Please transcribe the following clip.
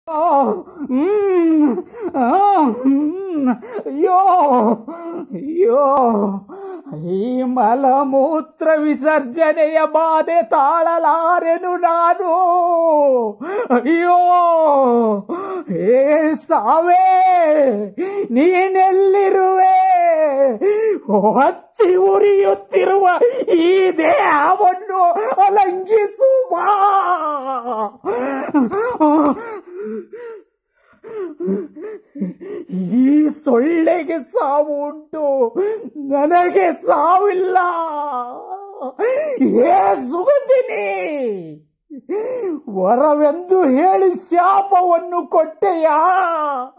ಹ್ಮ್. ಆ, ಹ್ಮ್. ಅಯ್ಯೋ ಅಯ್ಯೋ ಈ ಮಲಮೂತ್ರ ವಿಸರ್ಜನೆಯ ಬಾಧೆ ತಾಳಲಾರೆನು ನಾನು ಅಯ್ಯೋ ಹೇ ಸಾವೇ ನೀನೆಲ್ಲಿರುವೆ ಹಚ್ಚಿ ಉರಿಯುತ್ತಿರುವ ಈ ದೇಹವನ್ನು ಅಲಂಘಿಸು ಬಾ ಈ ಸೊಳ್ಳೆಗೆ ಸಾವು ಉಂಟು ನನಗೆ ಸಾವಿಲ್ಲ ಏ ಸುಗಂಧಿನಿ ವರವೆಂದು ಹೇಳಿ ಶಾಪವನ್ನು ಕೊಟ್ಟೆಯಾ